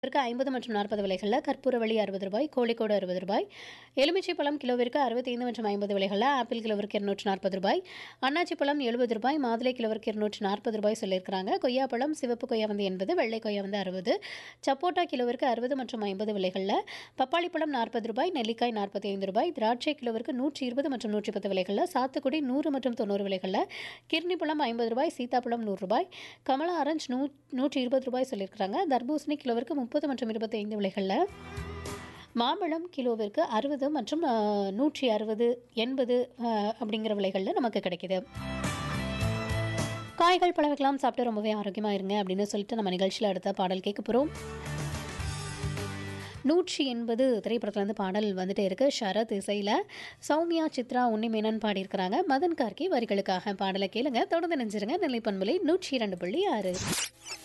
கிலோவிற்கு ஐம்பது மற்றும் நாற்பது விலைகளில் கற்பூரவள்ளி அறுபது ரூபாய் கோழிக்கோடு அறுபது ரூபாய் எலுமிச்சை பழம் கிலோவிற்கு அறுபத்தைந்து மற்றும் ஐம்பது விலைகளில் ஆப்பிள் கிலோவிற்கு இருநூற்றி நாற்பது ரூபாய் அன்னாச்சி பழம் எழுபது ரூபாய் மாதுளை கிலோவிற்கு இருநூற்றி நாற்பது ரூபாய் சொல்லியிருக்கிறாங்க கொய்யாப்பழம் சிவப்பு கொய்யா வந்து எண்பது வெள்ளை கொய்யா வந்து அறுபது சப்போட்டா கிலோவிற்கு அறுபது மற்றும் ஐம்பது விலைகளில் பப்பாளி பழம் நாற்பது ரூபாய் நெல்லிக்காய் நாற்பத்தி ஐந்து ரூபாய் திராட்சை கிலோவிற்கு நூற்றி இருபது மற்றும் நூற்றி பத்து விலைகளில் சாத்துக்குடி நூறு மற்றும் தொண்ணூறு விலைகளில் கிர்னி பழம் ஐம்பது ரூபாய் சீதாப்பழம் நூறு ரூபாய் கமலா ஆரஞ்சு நூ நூற்றி இருபது ரூபாய் சொல்லியிருக்கிறாங்க தர்பூசணி கிலோவிற்கு முப்பது மற்றும் இருபத்தி ஐந்து விலைகளில் மாம்பழம் கிலோவிற்கு அறுபது மற்றும் அஹ், நூற்றி அறுபது எண்பது அஹ், அப்படிங்கிற விலைகளில் நமக்கு கிடைக்குது காய்கள் பழவெல்லாம் சாப்பிட்டு ரொம்பவே ஆரோக்கியமாக இருங்க அப்படின்னு சொல்லிட்டு நம்ம நிகழ்ச்சியில் அடுத்த பாடல் கேட்க போகிறோம் நூற்றி எண்பது திரைப்படத்துலேருந்து பாடல் வந்துட்டே இருக்கு ஷரத் இசையில் சௌமியா சித்ரா உன்னிமேனன் பாடியிருக்கிறாங்க மதன் கார்கி வரிகளுக்காக பாடலை கேளுங்க தொடர்ந்து நினைச்சிருங்க நிலை பண்பலை நூற்றி இரண்டு புள்ளி ஆறு